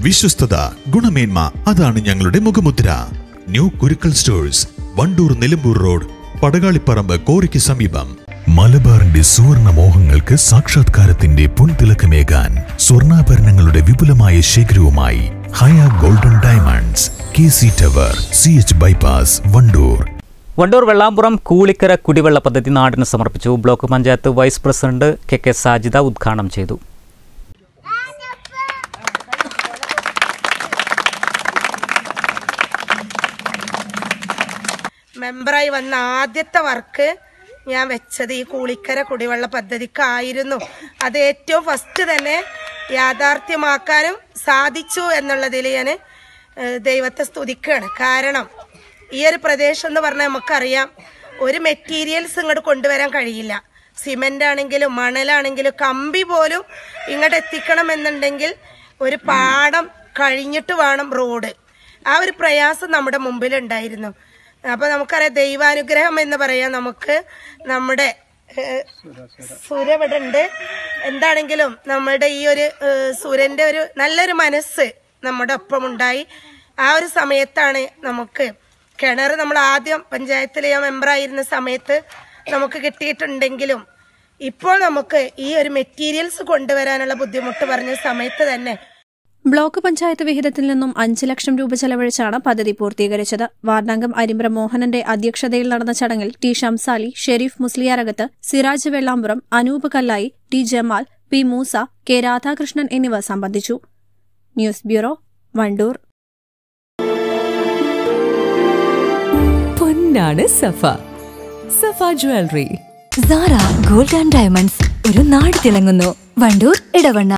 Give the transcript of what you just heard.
വിശ്വസ്തത ഗുണമേന്മ അതാണ് ഞങ്ങളുടെ മുഖമുദ്ര new Kurukkal stores Wandoor Nilambur road Padakaliparamba കോറിക്ക് സമീപം മലബാറിന്റെ സുവർണ മോഹങ്ങൾക്ക് സാക്ഷാത്കാരത്തിന്റെ പൊൻതിളക്കമേകാൻ സ്വർണ്ണാഭരണങ്ങളുടെ വിപുലമായ ശേഖരവുമായി Haya golden diamonds K C tower C H bypass Wandoor Wandoor Vellampuram Koolikkara കുടിവെള്ള പദ്ധതി നാടിന് സമർപ്പിച്ചു block panchayat vice president K K Sajida ഉദ്ഘാടനം ചെയ്തു മെമ്പറായി വന്ന ആദ്യത്തെ വർക്ക് ഞാൻ വെച്ചത് ഈ കൂളിക്കര കുടിവെള്ള പദ്ധതിക്കായിരുന്നു അത് ഏറ്റവും ഫസ്റ്റ് തന്നെ യാഥാർത്ഥ്യമാക്കാനും സാധിച്ചു എന്നുള്ളതിൽ ഞാൻ ഏഹ്, ദൈവത്തെ സ്തുതിക്കുകയാണ് കാരണം ഈ ഒരു പ്രദേശം എന്ന് പറഞ്ഞാൽ നമുക്കറിയാം ഒരു മെറ്റീരിയൽസ് ഇങ്ങോട്ട് കൊണ്ടുവരാൻ കഴിയില്ല സിമെന്റ് ആണെങ്കിലും മണലാണെങ്കിലും കമ്പി പോലും ഇങ്ങോട്ട് എത്തിക്കണം എന്നുണ്ടെങ്കിൽ ഒരു പാടം കഴിഞ്ഞിട്ട് വേണം റോഡ് ആ ഒരു പ്രയാസം നമ്മുടെ മുമ്പിലുണ്ടായിരുന്നു അപ്പൊ നമുക്കറിയാം ദൈവാനുഗ്രഹം എന്ന് പറയാം നമുക്ക് നമ്മുടെ ഏഹ്, സുര ഇവിടെ ഉണ്ട് എന്താണെങ്കിലും നമ്മുടെ ഈ ഒരു ഏഹ്, സുരന്റെ ഒരു നല്ലൊരു മനസ്സ് നമ്മുടെ ഒപ്പം ഉണ്ടായി ആ ഒരു സമയത്താണ് നമുക്ക് കിണർ നമ്മൾ ആദ്യം പഞ്ചായത്തിൽ ഞാൻ മെമ്പറായിരുന്ന സമയത്ത് നമുക്ക് കിട്ടിയിട്ടുണ്ടെങ്കിലും ഇപ്പോൾ നമുക്ക് ഈ ഒരു മെറ്റീരിയൽസ് കൊണ്ടുവരാനുള്ള ബുദ്ധിമുട്ട് പറഞ്ഞ സമയത്ത് തന്നെ ബ്ലോക്ക് പഞ്ചായത്ത് വിഹിതത്തിൽ നിന്നും അഞ്ച് ലക്ഷം രൂപ ചെലവഴിച്ചാണ് പദ്ധതി പൂർത്തീകരിച്ചത് വാർഡംഗം അരിമ്പ്ര മോഹനന്റെ അധ്യക്ഷതയിൽ നടന്ന ചടങ്ങിൽ T Shamsali Sharif Musliyarakath Siraj Vellampuram Anoop Kallayi T Jamal P Moosa K Radhakrishnan എന്നിവർ സംബന്ധിച്ചു ന്യൂസ് ബ്യൂറോ വണ്ടൂർ പൊന്നാണ് Safa Safa jewellery Sara gold and diamonds ഒരു നാട് തിളങ്ങുന്നു വണ്ടൂർ ഇടവണ്ണ